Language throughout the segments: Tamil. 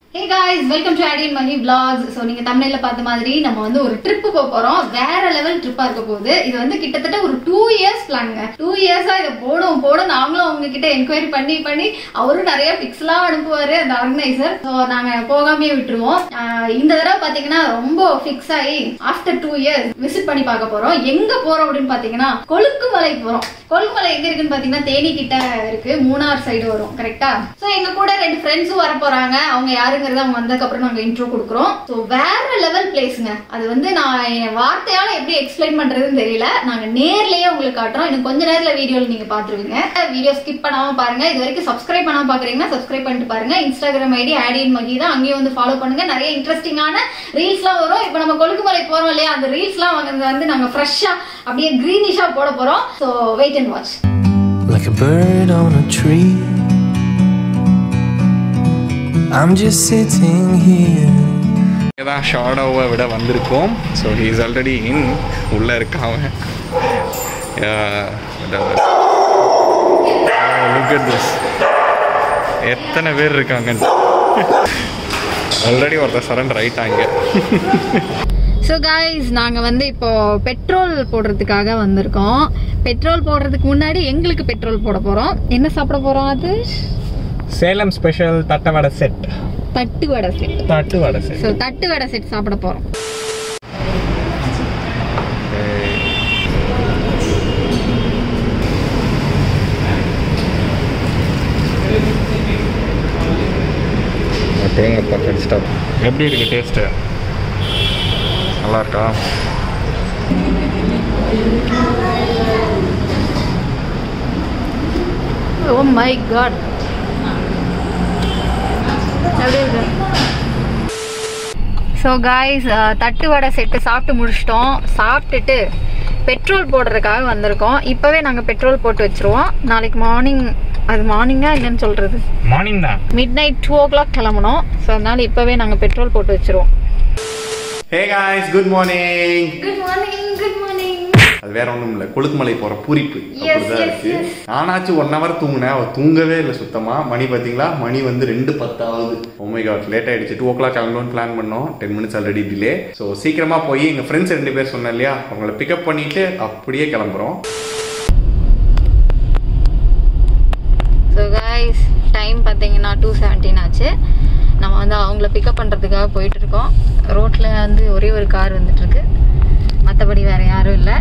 ஹே காய்ஸ் வெல்கம் டு ஆடியன் மணி vlogs ஸோ நீங்க தமிழ்ல பார்த்த மாதிரி நம்ம வந்து ஒரு ட்ரிப் போக போறோம் வேற லெவல் ட்ரிப்பா இருக்க போகுது இது வந்து கிட்டத்தட்ட ஒரு டூ இயர்ஸ் பிளானுங்க டூ இயர்ஸா இதை போடும் போடும் நாங்களும் உங்ககிட்ட என்கொயரி பண்ணி பண்ணி அவரும் நிறைய பிக்ஸ்லாம் அனுப்புவாரு அந்த ஆர்கனைசர் ஸோ நாங்க போகாமே விட்டுருவோம் ஆஹ் இந்த தடவை பாத்தீங்கன்னா ரொம்ப ஃபிக்ஸ் ஆகி ஆஃப்டர் டூ இயர்ஸ் விசிட் பண்ணி பார்க்க போறோம் எங்க போறோம் அப்படின்னு பாத்தீங்கன்னா கொழுக்குமலை போறோம் கொழுக்குமலை எங்க இருக்குன்னு பாத்தீங்கன்னா தேனி கிட்ட இருக்கு மூணார் சைடு வரும் கரெக்டா சோ எங்க கூட ரெண்டு ஃப்ரெண்ட்ஸும் வர போறாங்க அவங்க யாருங்கிறத அவங்க வந்ததுக்கு அப்புறம் நாங்க இன்ட்ரோ கொடுக்குறோம் சோ வேற லெவல் பிளேஸ்ங்க அது வந்து நான் என் வார்த்தையால எப்படி எக்ஸ்பிளைன் பண்றதுன்னு தெரியல நாங்க நேர்லயே உங்களுக்கு காட்டுறோம் இன்னும் கொஞ்ச நேரத்துல வீடியோல நீங்க பாத்துருவீங்க வீடியோ ஸ்கிப் பண்ணாம பாருங்க இது வரைக்கும் சப்ஸ்கிரைப் பண்ணாம பாக்குறீங்கன்னா சப்ஸ்கிரைப் பண்ணிட்டு பாருங்க இன்ஸ்டாகிராம் ஐடி ஆடியன் மகி தான் அங்கேயும் வந்து ஃபாலோ பண்ணுங்க நிறைய இன்ட்ரெஸ்டிங்கான ரீல்ஸ்லாம் வரும் இப்போ நம்ம கொழுக்குமலை போறோம் இல்லையா அந்த ரீல்ஸ்லாம் வந்து நாங்க ஃப்ரெஷ்ஷா அப்படியே கிரீனிஷா போட போறோம் so wait and watch like a bird on a tree. I'm just sitting here. தான் ஷாடோவை விட வந்திருக்கோம் so he is already in உள்ளே இருக்கான் லுக் அட் திஸ் எத்தனை பேர் இருக்காங்க ஆல்ரெடி ஒருத்தர் சரண்டர் ஆயிட்டாங்க ஸோ காய்ஸ் நாங்கள் வந்து இப்போ பெட்ரோல் போடுறதுக்காக வந்திருக்கோம் பெட்ரோல் போடுறதுக்கு முன்னாடி எங்களுக்கு பெட்ரோல் போட போகிறோம் என்ன சாப்பிட போகிறோம் அது சேலம் ஸ்பெஷல் தட்டை வடை செட் தட்டு வடை செட் தட்டு வடை செட் ஸோ தட்டு வடை செட் சாப்பிட போகிறோம் தேங்கப்பா கடிச்சிட்டா எப்படி இருக்கு டேஸ்ட்டு நல்லா இருக்கா oh my god so guys தட்டு வடை செட்டு சாப்பிட்டு முடிச்சிட்டோம் சாப்பிட்டுட்டு பெட்ரோல் போடுறதுக்காக வந்திருக்கோம் இப்போவே நாங்கள் பெட்ரோல் போட்டு வச்சிருவோம் நாளைக்கு மார்னிங் அது மார்னிங்கா என்னன்னு சொல்கிறது மார்னிங் தான் midnight two o'clock கிளம்பணும் ஸோ அதனால இப்போவே நாங்கள் பெட்ரோல் போட்டு வச்சிருவோம் hey guys good morning good morning good morning அது வேற ஒண்ணும் இல்ல கொழுக்குமலை போற பூரிப்பு Yes, அப்படிதான் yes, இருக்கு yes. நானாச்சும் ஒன் ஹவர் தூங்கினேன் அவ தூங்கவே இல்லை சுத்தமா மணி பாத்தீங்களா மணி வந்து ரெண்டு பத்தாவது ஓமை காட் லேட் ஆயிடுச்சு டூ ஓ கிளாக் கிளம்பணும்னு பிளான் பண்ணோம் ten minutes already delay so சீக்கிரமா போய் எங்க ஃப்ரெண்ட்ஸ் ரெண்டு பேர் சொன்னேன் இல்லையா அவங்கள பிக்கப் பண்ணிட்டு அப்படியே கிளம்புறோம் ஸோ காய்ஸ் டைம் பார்த்தீங்கன்னா டூ செவன்டீன் ஆச்சு நம்ம வந்து அவங்கள பிக்கப் பண்ணுறதுக்காக போயிட்டு இருக்கோம் ரோட்டில் வந்து ஒரே ஒரு கார் வந்துட்டு இருக்கு மற்றபடி வேற யாரும் இல்லை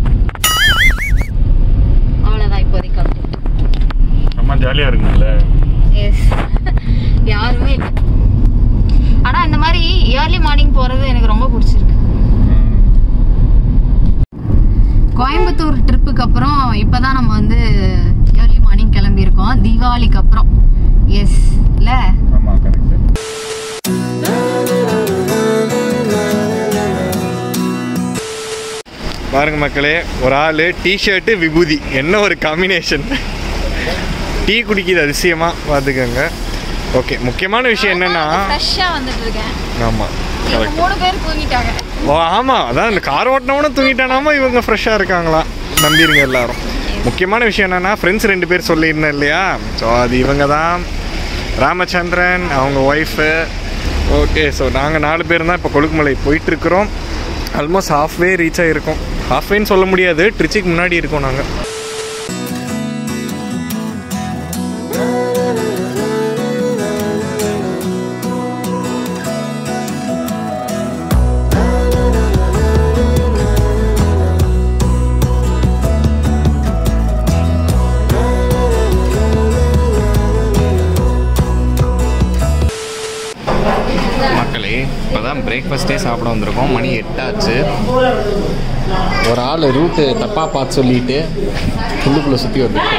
அவ்வளோதான் இப்போதைக்கு அப்டேட் ரொம்ப ஜாலியாக இருக்குங்கள எஸ் யாருமே இல்லை ஆனால் இந்த மாதிரி ஏர்லி மார்னிங் போகிறது எனக்கு ரொம்ப பிடிச்சிருக்கு கோயம்புத்தூர் ட்ரிப்புக்கு அப்புறம் இப்போதான் நம்ம வந்து ஏர்லி மார்னிங் கிளம்பியிருக்கோம் தீபாவளிக்கு அப்புறம் எஸ் இல்லை ஆமாம் கரெக்ட் பாருங்க மக்களே ஒரு ஆள் டிஷர்ட்டு விபூதி என்ன ஒரு காம்பினேஷன் டீ குடிக்குது அதிசயமா பார்த்துக்கோங்க ஓகே முக்கியமான விஷயம் என்னன்னா ஃப்ரெஷ்ஷாக வந்துட்டு இருக்கேன் ஆமாம் இவங்க கரெக்ட் மூணு பேர் தூங்கிட்டாங்க ஓ ஆமாம் அதான் இந்த கார் ஓட்டினவனும் தூங்கிட்டானாமா இவங்க ஃப்ரெஷ்ஷாக இருக்காங்களா நம்பிடுங்க எல்லாரும் முக்கியமான விஷயம் என்னன்னா ஃப்ரெண்ட்ஸ் ரெண்டு பேர் சொல்லியிருந்தேன் இல்லையா ஸோ அது இவங்க தான் ராமச்சந்திரன் அவங்க ஒய்ஃபு ஓகே ஸோ நாங்கள் நாலு பேர் தான் இப்போ கொழுக்குமலை போயிட்டுருக்குறோம் ஆல்மோஸ்ட் ஹாஃப்வே ரீச் ஆகிருக்கோம் ஹாஃப்வேன்னு சொல்ல முடியாது ட்ரிச்சிக்கு முன்னாடி இருக்கோம் நாங்கள் மக்களே இப்போ தான் பிரேக்ஃபாஸ்ட்டே சாப்பிட வந்திருக்கோம் மணி எட்டாச்சு ஒரு ஆள் ரூட்டு தப்பாக பார்த்து சொல்லிட்டு உள்ளுக்குள்ளே சுற்றி வந்துட்டு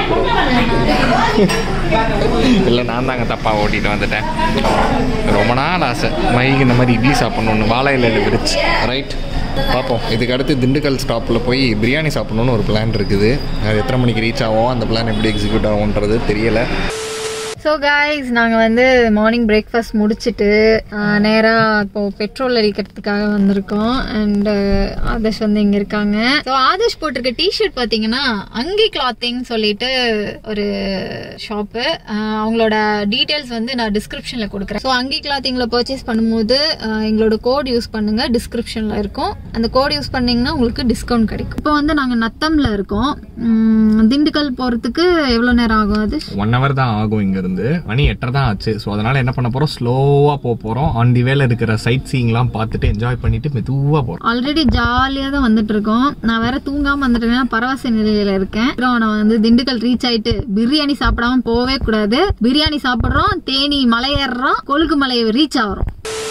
இல்லை நான் தாங்க தப்பாக ஓட்டிட்டு வந்துட்டேன் ரொம்ப நாள் ஆசை மைக்கு இந்த மாதிரி இட்லி சாப்பிட்ணுன்னு வாழை இலையில் விரிச்சு ரைட் பார்ப்போம் இதுக்கு அடுத்து திண்டுக்கல் ஸ்டாப்பில் போய் பிரியாணி சாப்பிட்ணுன்னு ஒரு பிளான் இருக்குது அது எத்தனை மணிக்கு ரீச் ஆகும் அந்த பிளான் எப்படி எக்ஸிக்யூட் ஆகும்ன்றது தெரியலை ஸோ காய்ஸ் நாங்கள் வந்து மார்னிங் பிரேக்ஃபாஸ்ட் முடிச்சுட்டு நேராக இப்போ பெட்ரோல் அடிக்கிறதுக்காக வந்திருக்கோம் அண்ட் ஆதர்ஷ் வந்து இங்கே இருக்காங்க ஸோ ஆதர்ஷ் போட்டிருக்க டிஷர்ட் பார்த்தீங்கன்னா அங்கி கிளாத்திங் சொல்லிட்டு ஒரு ஷாப்பு அவங்களோட டீட்டெயில்ஸ் வந்து நான் டிஸ்கிரிப்ஷனில் கொடுக்குறேன் ஸோ அங்கி கிளாத்திங்கில் பர்ச்சேஸ் பண்ணும்போது அஹ், எங்களோட கோட் யூஸ் பண்ணுங்க டிஸ்கிரிப்ஷனில் இருக்கும் அந்த கோட் யூஸ் பண்ணீங்கன்னா உங்களுக்கு டிஸ்கவுண்ட் கிடைக்கும் இப்போ வந்து நாங்கள் நத்தம்ல இருக்கோம் உம், திண்டுக்கல் போகிறதுக்கு எவ்வளோ நேரம் ஆகும் அது ஒன் ஹவர் தான் ஆகும் இங்க இருந்து மணி எட்டரை தான் ஆச்சு ஸோ அதனால என்ன பண்ண போறோம் ஸ்லோவா போக போறோம் ஆன் தி வேல இருக்கிற சைட் சீங்லாம் பார்த்துட்டு என்ஜாய் பண்ணிட்டு மெதுவா போறோம் ஆல்ரெடி ஜாலியாக தான் வந்துட்டு இருக்கோம் நான் வேற தூங்காம வந்துட்டேன்னா பரவச நிலையில இருக்கேன் அப்புறம் நான் வந்து திண்டுக்கல் ரீச் ஆயிட்டு பிரியாணி சாப்பிடாம போவே கூடாது பிரியாணி சாப்பிடுறோம் தேனி மலை ஏறுறோம் கொழுக்கு மலையை ரீச் ஆகிறோம்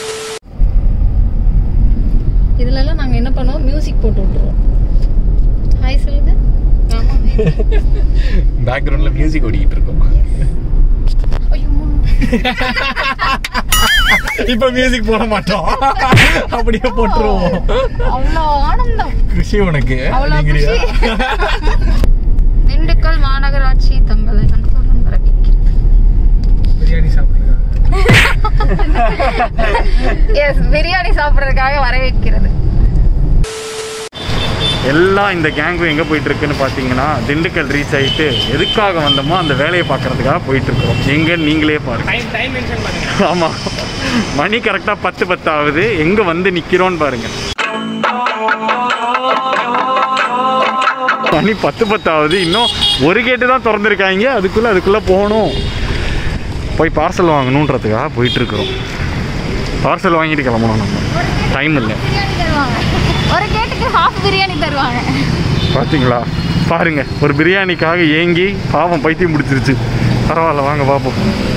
இதுல எல்லாம் நாங்க என்ன பண்ணுவோம் மியூசிக் போட்டு விட்டுருவோம் ஹாய் சொல்லுங்க ஆமா பேக்ரவுண்ட்ல மியூசிக் ஓடிக்கிட்டு இருக்கோம் இப்ப மியூசிக் போட மாட்டோம் அப்படியே போட்டுருவோம் அவ்வளோ ஆனந்தம் குஷி உனக்கு அவ்வளோ நீங்கிறியா? குஷி திண்டுக்கல் மாநகராட்சி தங்களை கண்புடன் வரவேற்கிறது பிரியாணி சாப்பிடுறா எஸ் பிரியாணி சாப்பிட்றதுக்காக வரவேற்கிறது எல்லாம் இந்த கேங்கும் எங்கே போயிட்டு இருக்குன்னு பார்த்தீங்கன்னா திண்டுக்கல் ரீச் ஆகிட்டு எதுக்காக வந்தோமோ அந்த வேலையை பார்க்கறதுக்காக போயிட்டு இருக்கிறோம் எங்கன்னு நீங்களே பாருங்க ஆமாம் மணி கரெக்டாக பத்து பத்து ஆகுது எங்கே வந்து நிற்கிறோன்னு பாருங்க மணி பத்து பத்து ஆகுது இன்னும் ஒரு கேட்டு தான் திறந்துருக்காங்க அதுக்குள்ளே அதுக்குள்ளே போகணும் போய் பார்சல் வாங்கணுன்றதுக்காக போயிட்டு இருக்கிறோம் பார்சல் வாங்கிட்டு கிளம்பணும் நம்ம டைம் இல்லை பிரியாணி தருவாங்க ஒரு கேட்டுக்கு ஹாஃப் பிரியாணி தருவாங்க பாத்தீங்களா பாருங்க ஒரு பிரியாணிக்காக ஏங்கி பாவம் பைத்தியம் முடிச்சிருச்சு பரவாயில்ல வாங்க பார்ப்போம்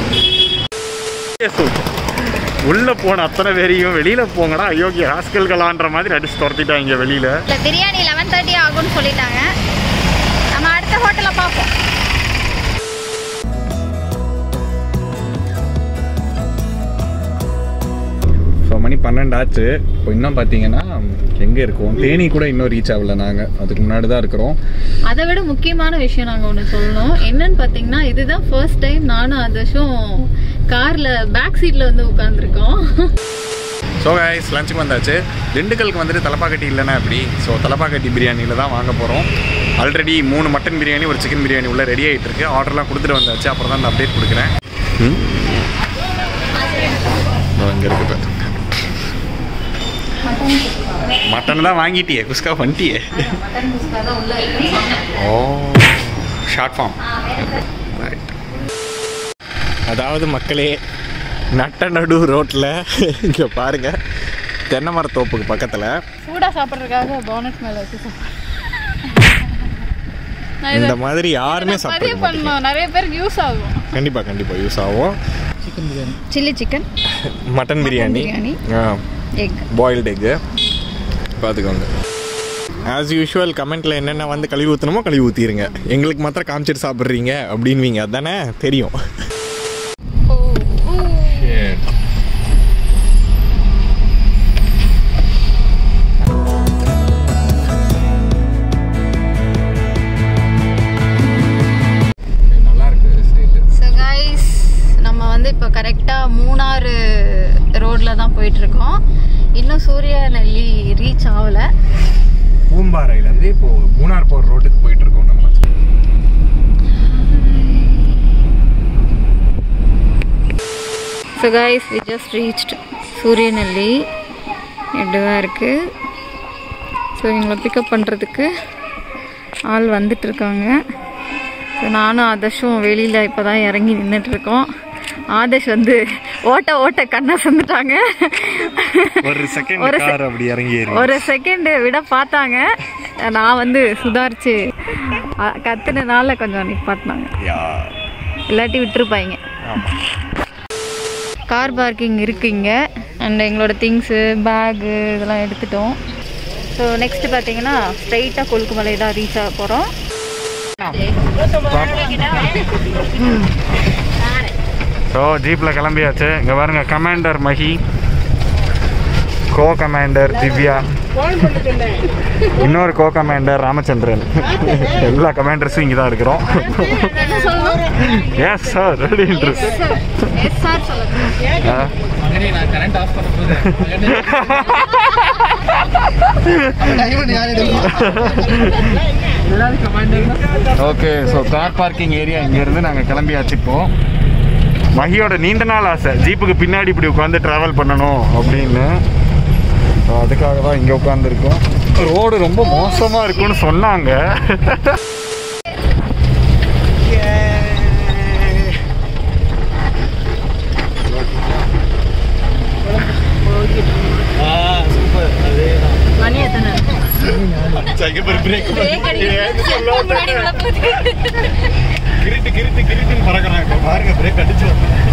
உள்ள போன அத்தனை பேரையும் வெளியில போங்கடா அயோக்கிய ஹாஸ்கல்களான்ற மாதிரி அடிச்சு துரத்திட்டாங்க வெளியில இல்லை பிரியாணி லெவன் தேர்ட்டி ஆகும்னு சொல்லிட்டாங்க நம்ம அடுத்த ஹோட்டலில் பார்ப்போம் ஸோ மணி பன்னெண்டு ஆச்சு இப்போ இன்னும் பார்த்தீங்கன்னா எங்கே இருக்கோம் தேனி கூட இன்னும் ரீச் ஆகல நாங்கள் அதுக்கு முன்னாடி தான் இருக்கிறோம் அதை விட முக்கியமான விஷயம் நாங்கள் ஒன்று சொல்லணும் என்னன்னு பார்த்தீங்கன்னா இதுதான் ஃபர்ஸ்ட் டைம் நானும் ஆதர்ஷும் காரில் பேக் சீட்டில் வந்து உட்காந்துருக்கோம் ஸோ கைஸ் லஞ்சுக்கு வந்தாச்சு திண்டுக்கலுக்கு வந்துட்டு தலப்பாக்கட்டி இல்லைன்னா எப்படி ஸோ தலப்பாக்கட்டி பிரியாணியில் தான் வாங்க போகிறோம் ஆல்ரெடி மூணு மட்டன் பிரியாணி ஒரு சிக்கன் பிரியாணி உள்ள ரெடி ஆகிட்டு இருக்கு ஆர்டர்லாம் கொடுத்துட்டு வந்தாச்சு அப்புறம் தான் நான் அப்டேட் கொடுக்குறேன் ம் இங்கே இருக்கு பாரு. மட்டன் தான் வாங்கிட்டியே குஸ்கா பண்ணிட்டியே ஓ ஷார்ட் ஃபார்ம் ரைட் அதாவது மக்களே நட்ட நடு ரோட்டில் இங்கே பாருங்க தென்னை மரத்தோப்புக்கு பக்கத்தில் சூடாக சாப்பிட்றதுக்காக போனட் மேலே வச்சு இந்த மாதிரி யாருமே சாப்பிட மாட்டாங்க பண்ணோம் நிறைய பேருக்கு யூஸ் ஆகும் கண்டிப்பாக கண்டிப்பாக யூஸ் ஆகும் chilli chicken mutton biryani biryani. Egg boiled egg பார்த்துக்கோங்க ஆஸ் யூஷுவல் கமெண்ட்டில் என்னென்ன வந்து கழுவி ஊற்றணுமோ கழுவி ஊற்றிடுங்க எங்களுக்கு மாத்திரம் காமிச்சிட்டு சாப்பிட்றீங்க அப்படின்வீங்க அதானே தெரியும் நல்லா இருக்கு ஸ்டேட் ஸோ கைஸ் நம்ம வந்து இப்போ கரெக்டாக மூணாறு ரோட்டில் தான் போயிட்டுருக்கோம் இன்னும் சூரிய நெல்லி ரீச் ஆகலை பூம்பாறையிலேருந்து இப்போ மூணார் போகிற ரோட்டுக்கு போயிட்டு இருக்கோம் நம்ம so guys we just reached Suryanelli இப்படி தான் இருக்குது ஸோ எங்களை பிக்கப் பண்ணுறதுக்கு ஆள் வந்துட்டு இருக்காங்க ஸோ நானும் ஆதர்ஷும் வெளியில் இப்போ தான் இறங்கி நின்றுட்டுருக்கோம் ஆதர்ஷ் வந்து ஓட்ட ஓட்ட கண்ணை சந்துட்டாங்க ஒரு செகண்ட் ஒரு se- கார் அப்படி இறங்கி ஏறி ஒரு செகண்ட் விட பார்த்தாங்க நான் வந்து சுதாரிச்சு அ- கத்துனனால கொஞ்சம் நிப்பாட்டினாங்க யா இல்லாட்டி விட்டுருப்பாங்க கார் பார்க்கிங் இருக்கு இங்கே அண்ட் எங்களோட திங்ஸு பேகு இதெல்லாம் எடுத்துட்டோம் ஸோ நெக்ஸ்ட் பார்த்தீங்கன்னா ஸ்ட்ரைட்டாக கொழுக்குமலை தான் ரீச் ஆக போகிறோம் ஸோ ஜீப்பில் கிளம்பியாச்சு இங்கே பாருங்க commander Mahi co commander Divya இன்னொரு கோ கமாண்டர் ராமச்சந்திரன் எல்லா கமாண்டர்ஸும் இங்கே தான் இருக்கிறோம் என்ன சொல்லணும் yes sir ready interest yes sir சொல்லுங்க மகனே நான் கரண்ட் ஆஃப் பண்ண போது எல்லாரும் commander okay so car parking area இங்கேருந்து நாங்கள் கிளம்பியாச்சு இப்போ மகியோட நீண்ட நாள் ஆசை ஜீப்புக்கு பின்னாடி இப்படி உட்காந்து ட்ராவல் பண்ணணும் அப்படின்னு So, அதுக்காக தான் இங்கே உட்காந்துருக்கோம் ரோடு ரொம்ப மோசமாக இருக்கும்னு சொன்னாங்க மணி எத்தனை கிரிட்டு கிரிட்டு கிரிட்டுன்னு பறக்கிறாங்க இப்போ பாருங்க பிரேக் அடிச்சு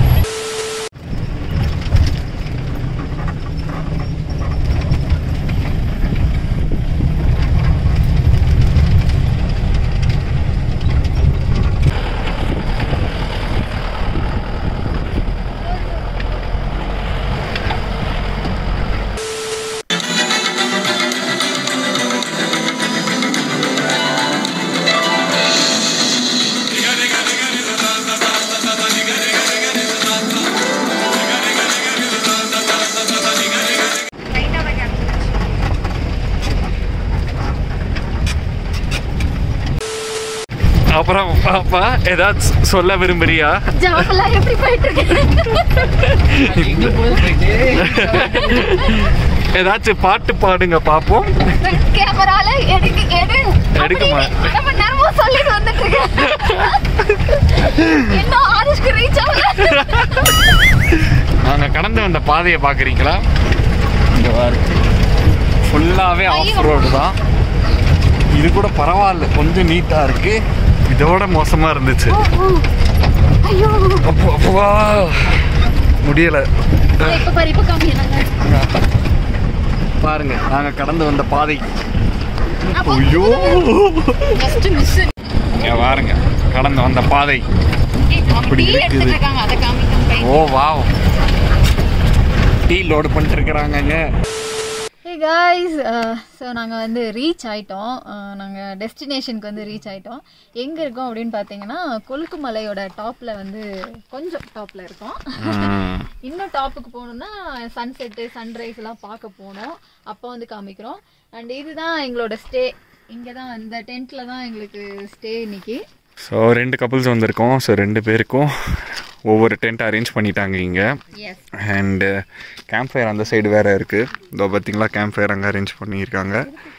அப்புறம் பாப்பா ஏதாச்சும் சொல்ல விரும்புறியா ஜாபெல்லாம் எப்படி போயிட்டு இருக்கு எங்க போகுது போயிட்டு ஏதாச்சும் பாட்டு பாடுங்க பாப்போம் கேமரால எடுக்க எடு எடுக்குமா? அப்படின்னு அரை மணி நேரமா சொல்லிட்டு வந்துட்டு இருக்கேன் இன்னும் ஆதிஷ்க்கு ரீச் ஆகல நாங்க கடந்து வந்த பாதையை பாக்குறீங்களா இங்க பாருங்க ஃபுல்லாவே ஆஃப் ரோடு தான் இது கூட பரவாயில்ல கொஞ்சம் நீட்டா இருக்கு இதோட மோசமா இருந்துச்சு ஐயோ அப்போ அப்பா முடியல இப்ப பாரு இப்ப காமிக்கிறாங்க பாருங்க நாங்க கடந்து வந்த பாதை ஐயோ ஜஸ்ட் மிஸ் இங்க பாருங்க கடந்து வந்த பாதை இப்படி டீ இருக்குது. எடுத்துட்டு இருக்காங்க அதை காமிக்கும் ஓ வாவ் டீ லோடு பண்ணிட்டு இருக்கிறாங்கங்க ஹே காய்ஸ் ஸோ நாங்கள் வந்து ரீச் ஆயிட்டோம் நாங்கள் டெஸ்டினேஷனுக்கு வந்து ரீச் ஆயிட்டோம் எங்கே இருக்கோம் அப்படின்னு பார்த்தீங்கன்னா கொழுக்கு மலையோட டாப்பில் வந்து கொஞ்சம் டாப்பில் இருக்கோம் இன்னும் டாப்புக்கு போகணுன்னா சன்செட்டு சன்ரைஸ் எல்லாம் பார்க்க போனோம் அப்போ வந்து காமிக்கிறோம் அண்ட் இதுதான் எங்களோட ஸ்டே இங்கே தான் இந்த டென்ட்டில் தான் எங்களுக்கு ஸ்டே இன்னைக்கு ஸோ ரெண்டு கப்புள்ஸ் வந்திருக்கோம் ஸோ ரெண்டு பேருக்கும் ஒவ்வொரு டென்ட் அரேஞ்ச் பண்ணிட்டாங்க இங்கே எஸ் அண்டு கேம்ப் ஃபயர் அந்த சைடு வேறு இருக்குது இதோ பார்த்தீங்களா கேம்ப் ஃபயர் அங்கே அரேஞ்ச் பண்ணியிருக்காங்க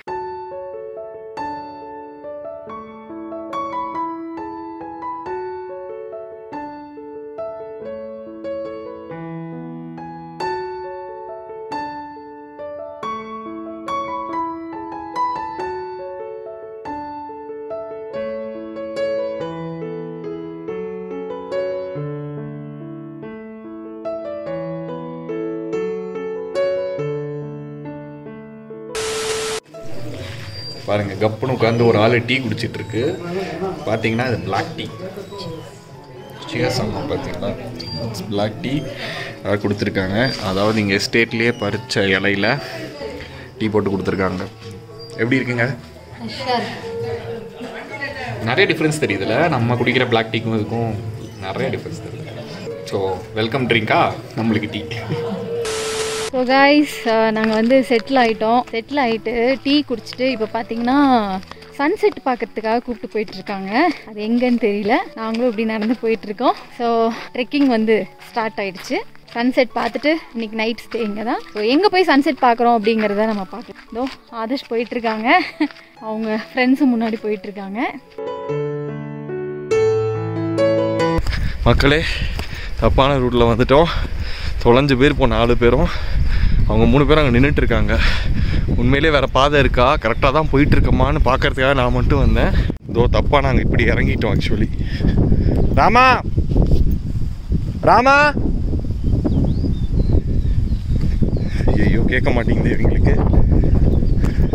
பாருங்க கப்புன்னு உட்காந்து ஒரு ஆள் டீ குடிச்சிட்டு இருக்கு பார்த்தீங்கன்னா இது பிளாக் டீ சிகசம் பார்த்தீங்களா பிளாக் டீ அதாவது கொடுத்துருக்காங்க அதாவது இங்கே எஸ்டேட்லேயே பறிச்ச இலையில டீ போட்டு கொடுத்துருக்காங்க எப்படி இருக்குங்க நிறைய டிஃப்ரென்ஸ் தெரியுதுல்ல நம்ம குடிக்கிற பிளாக் டீக்கும் இதுக்கும் நிறைய டிஃப்ரென்ஸ் தெரியுது ஸோ வெல்கம் ட்ரிங்கா நம்மளுக்கு டீ ஸோ காய்ஸ் நாங்கள் வந்து செட்டில் ஆகிட்டோம் செட்டில் ஆகிட்டு டீ குடிச்சிட்டு இப்போ பார்த்தீங்கன்னா சன்செட் பார்க்கறதுக்காக கூப்பிட்டு போயிட்டு இருக்காங்க அது எங்கன்னு தெரியல நாங்களும் இப்படி நடந்து போயிட்டு இருக்கோம் ஸோ ட்ரெக்கிங் வந்து ஸ்டார்ட் ஆயிடுச்சு சன்செட் பார்த்துட்டு இன்னைக்கு நைட் ஸ்டே இங்கே தான் ஸோ எங்கே போய் சன்செட் பார்க்குறோம் அப்படிங்கிறத நம்ம பார்க்கலாம் இதோ ஆதர்ஷ் போயிட்டு இருக்காங்க அவங்க ஃப்ரெண்ட்ஸும் முன்னாடி போயிட்டு இருக்காங்க மக்களே தப்பான ரூட்டில் வந்துட்டோம் தொலைஞ்சு பேர் இப்போ நாலு பேரும் அவங்க மூணு பேரும் அங்கே நின்றுட்டு இருக்காங்க உண்மையிலே வேற பாதை இருக்கா கரெக்டாக தான் போயிட்டு இருக்கோமான்னு பார்க்கறதுக்காக நான் மட்டும் வந்தேன் இதோ தப்பா நாங்கள் இப்படி இறங்கிட்டோம் ஆக்சுவலி ராமா ராமா ஐயோ கேட்க மாட்டேங்குது இவங்களுக்கு